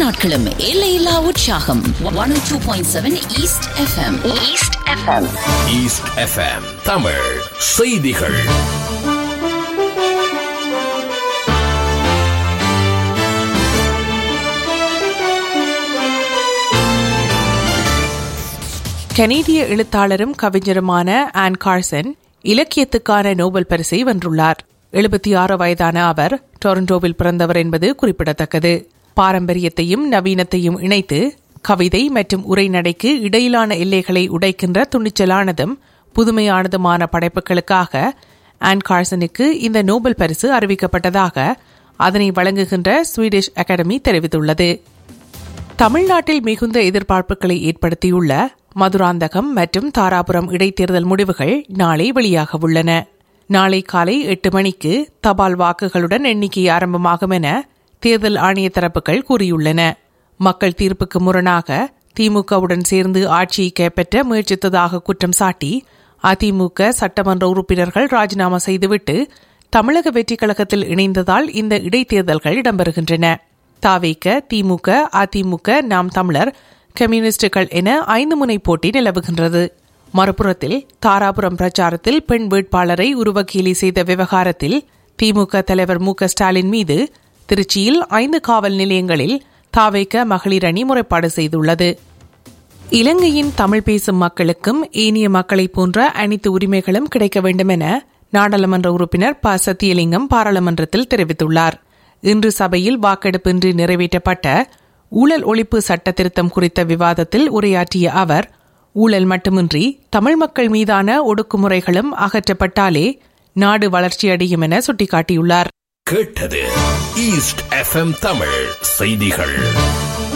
நாட்களும் எல்லையில்லா உற்சாகம் one two point seven east FM east FM east FM Tamil செய்திகள் கனேடிய எழுத்தாளரும் கவிஞருமான ஆன் கார்சன் இலக்கியத்துக்கான நோபல் பரிசை வென்றுள்ளார் எழுபத்தி ஆறு வயதான அவர் டொரண்டோவில் பிறந்தவர் என்பது குறிப்பிடத்தக்கது பாரம்பரியத்தையும் நவீனத்தையும் இணைத்து கவிதை மற்றும் உரைநடைக்கு இடையிலான எல்லைகளை உடைக்கின்ற துணிச்சலானதும் புதுமையானதுமான படைப்புகளுக்காக ஆன் கார்சனுக்கு இந்த நோபல் பரிசு அறிவிக்கப்பட்டதாக அதனை வழங்குகின்ற ஸ்வீடிஷ் அகாடமி தெரிவித்துள்ளது தமிழ்நாட்டில் மிகுந்த எதிர்பார்ப்புகளை ஏற்படுத்தியுள்ள மதுராந்தகம் மற்றும் தாராபுரம் இடைத்தேர்தல் முடிவுகள் நாளை வெளியாக உள்ளன நாளை காலை எட்டு மணிக்கு தபால் வாக்குகளுடன் எண்ணிக்கை ஆரம்பமாகும் என தேர்தல் ஆணைய தரப்புகள் கூறியுள்ளன மக்கள் தீர்ப்புக்கு முரணாக திமுகவுடன் சேர்ந்து ஆட்சியை கைப்பற்ற முயற்சித்ததாக குற்றம் சாட்டி அதிமுக சட்டமன்ற உறுப்பினர்கள் ராஜினாமா செய்துவிட்டு தமிழக வெற்றிக் கழகத்தில் இணைந்ததால் இந்த இடைத்தேர்தல்கள் இடம்பெறுகின்றன தாவேக்க திமுக அதிமுக நாம் தமிழர் கம்யூனிஸ்டுகள் என ஐந்து முனை போட்டி நிலவுகின்றது மறுபுறத்தில் தாராபுரம் பிரச்சாரத்தில் பெண் வேட்பாளரை உருவக்கீலி செய்த விவகாரத்தில் திமுக தலைவர் மு ஸ்டாலின் மீது திருச்சியில் ஐந்து காவல் நிலையங்களில் தாவேக்க மகளிர் அணி முறைப்பாடு செய்துள்ளது இலங்கையின் தமிழ் பேசும் மக்களுக்கும் ஏனைய மக்களைப் போன்ற அனைத்து உரிமைகளும் கிடைக்க வேண்டும் என நாடாளுமன்ற உறுப்பினர் ப சத்தியலிங்கம் பாராளுமன்றத்தில் தெரிவித்துள்ளார் இன்று சபையில் வாக்கெடுப்பின்றி நிறைவேற்றப்பட்ட ஊழல் ஒழிப்பு சட்ட திருத்தம் குறித்த விவாதத்தில் உரையாற்றிய அவர் ஊழல் மட்டுமின்றி தமிழ் மக்கள் மீதான ஒடுக்குமுறைகளும் அகற்றப்பட்டாலே நாடு வளர்ச்சியடையும் என சுட்டிக்காட்டியுள்ளார் கேட்டது ஈஸ்ட் எஃப்எம் தமிழ் செய்திகள்